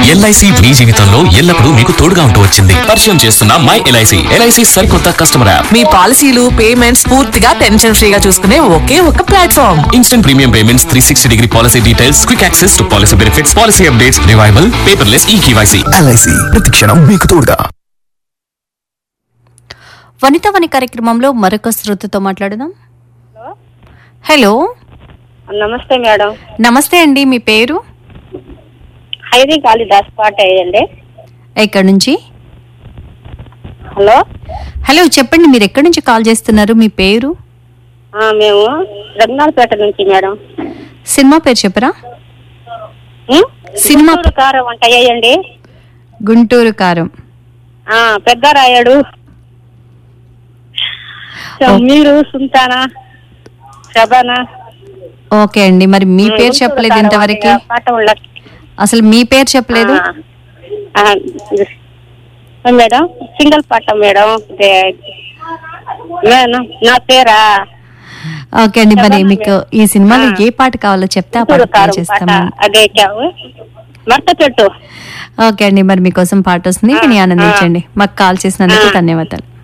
LIC మీ జీవితంలో ఎల్లప్పుడూ మీకు తోడుగా ఉంటూ వచ్చింది పరిచయం చేస్తున్న మై ఎల్ఐసి ఎల్ఐసి సరికొత్త కస్టమర్ యాప్ మీ పాలసీలు పేమెంట్స్ పూర్తిగా టెన్షన్ ఫ్రీగా చూసుకునే ఒకే ఒక platform instant premium payments three sixty degree policy details quick access to policy benefits policy updates revival paperless e KYC LIC ప్రతిక్షణం మీకు తోడుగా వనిత వని కార్యక్రమంలో మరొక శ్రోతతో మాట్లాడదాం హలో నమస్తే మేడం నమస్తే అండి మీ పేరు హైదీ కాళిదాస్ పాట వేయండి ఎక్కడి నుంచి హలో హలో చెప్పండి మీరు ఎక్కడి నుంచి కాల్ చేస్తున్నారు మీ పేరు ఆ, మేము రఘునాథపేట నుంచి మేడం సినిమా పేరు చెప్పరా ఉం? సినిమా గుంటూరు కారం వంట వేయండి గుంటూరు కారం ఆ, పెద్ద రాయడు సో, మీరు సుల్తానా శబానా ఓకే అండి మరి మీ ఉం, పేరు గుంటూరు చెప్పలేదు కారం ఇంతవరకు వంట పాట వాళ్ళ- అసలు మీ పేరు చెప్పలేదు ఆ, ఆ, ఆ, మేడం సింగిల్ పాట మేడం ఇదే. మేడం నా పేరా ఓకే అండి మరి చెప్పండి. మీకు ఈ సినిమాలో ఆ. ఏ పాట కావాలో చెప్తే ఆ పాట గుంటూరు ప్లే కారం పాట చేస్తాము అదే క్యావు మర్త చెట్టు ఓకే అండి మరి మీకోసం పాట వస్తుంది ఆ, విని ఆ. ఆనందించండి మాకు కాల్ చేసినందుకు ఆ. ధన్యవాదాలు